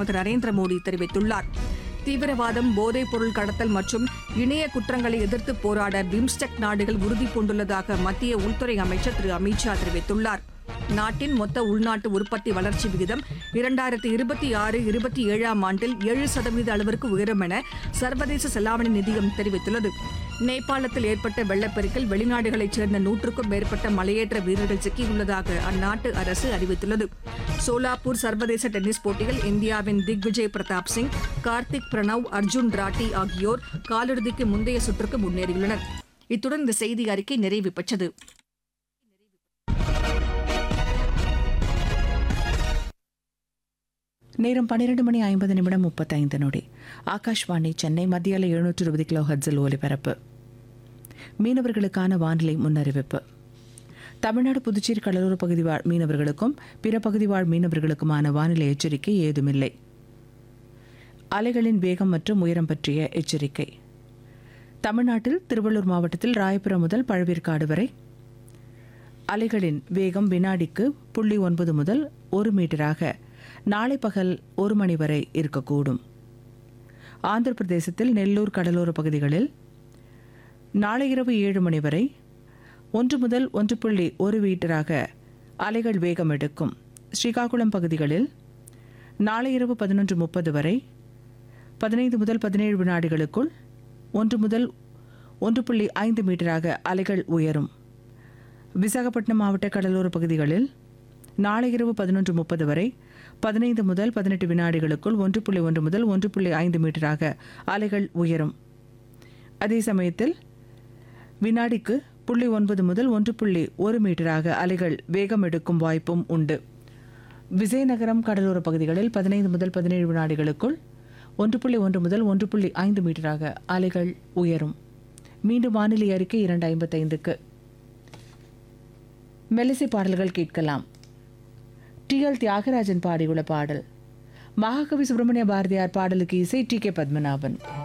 பிரதமர் திரு நரேந்திர மோடி தெரிவித்துள்ளார் தீவிரவாதம் போதைப் பொருள் கடத்தல் மற்றும் இணைய குற்றங்களை எதிர்த்து போராட பிம்ஸ்டெக் நாடுகள் உறுதி பூண்டுள்ளதாக மத்திய உள்துறை அமைச்சர் திரு அமித் ஷா தெரிவித்துள்ளார் நாட்டின் மொத்த உள்நாட்டு உற்பத்தி வளர்ச்சி விகிதம் இரண்டாயிரத்தி இருபத்தி ஆறு இருபத்தி ஏழாம் ஆண்டில் ஏழு சதவீத அளவிற்கு உயரும் என சர்வதேச செலாவணி நிதியம் தெரிவித்துள்ளது நேபாளத்தில் ஏற்பட்ட வெள்ளப்பெருக்கில் வெளிநாடுகளைச் சேர்ந்த நூற்றுக்கும் மேற்பட்ட மலையேற்ற வீரர்கள் சிக்கியுள்ளதாக அந்நாட்டு அரசு அறிவித்துள்ளது சோலாப்பூர் சர்வதேச டென்னிஸ் போட்டியில் இந்தியாவின் திக்விஜய் பிரதாப் சிங் கார்த்திக் பிரணவ் அர்ஜுன் ராட்டி ஆகியோர் காலிறுதிக்கு முந்தைய சுற்றுக்கு முன்னேறியுள்ளனர் இத்துடன் இந்த செய்தி அறிக்கை நிறைவு பெற்றது நேரம் பன்னிரண்டு மணி ஐம்பது நிமிடம் முப்பத்தைந்து நொடி ஆகாஷ்வாணி சென்னை மத்தியால எழுநூற்று இருபது கிலோ ஹட்ஸில் ஒலிபரப்பு மீனவர்களுக்கான வானிலை முன்னறிவிப்பு தமிழ்நாடு புதுச்சேரி கடலோர பகுதி வாழ் மீனவர்களுக்கும் பிற பகுதி வாழ் மீனவர்களுக்குமான வானிலை எச்சரிக்கை ஏதுமில்லை அலைகளின் வேகம் மற்றும் உயரம் பற்றிய எச்சரிக்கை தமிழ்நாட்டில் திருவள்ளூர் மாவட்டத்தில் ராயபுரம் முதல் பழவேற்காடு வரை அலைகளின் வேகம் வினாடிக்கு புள்ளி ஒன்பது முதல் ஒரு மீட்டராக நாளை பகல் ஒரு மணி வரை இருக்கக்கூடும் ஆந்திர பிரதேசத்தில் நெல்லூர் கடலோர பகுதிகளில் நாளை இரவு ஏழு மணி வரை ஒன்று முதல் ஒன்று புள்ளி ஒரு மீட்டராக அலைகள் வேகம் எடுக்கும் ஸ்ரீகாகுளம் பகுதிகளில் நாளை இரவு பதினொன்று முப்பது வரை பதினைந்து முதல் பதினேழு வினாடிகளுக்குள் ஒன்று முதல் ஒன்று புள்ளி ஐந்து மீட்டராக அலைகள் உயரும் விசாகப்பட்டினம் மாவட்ட கடலோர பகுதிகளில் நாளை இரவு பதினொன்று முப்பது வரை பதினைந்து முதல் பதினெட்டு வினாடிகளுக்குள் ஒன்று புள்ளி ஒன்று முதல் ஒன்று புள்ளி ஐந்து மீட்டராக அலைகள் உயரும் அதே சமயத்தில் வினாடிக்கு புள்ளி ஒன்பது முதல் ஒன்று புள்ளி ஒரு மீட்டராக அலைகள் வேகம் எடுக்கும் வாய்ப்பும் உண்டு விஜயநகரம் கடலோர பகுதிகளில் பதினைந்து முதல் பதினேழு வினாடிகளுக்குள் ஒன்று புள்ளி ஒன்று முதல் ஒன்று புள்ளி ஐந்து மீட்டராக அலைகள் உயரும் மீண்டும் வானிலை அறிக்கை இரண்டு ஐம்பத்தைந்துக்கு மெல்லிசை பாடல்கள் கேட்கலாம் டி எல் தியாகராஜன் பாடியுள்ள பாடல் மகாகவி சுப்பிரமணிய பாரதியார் பாடலுக்கு இசை டி கே பத்மநாபன்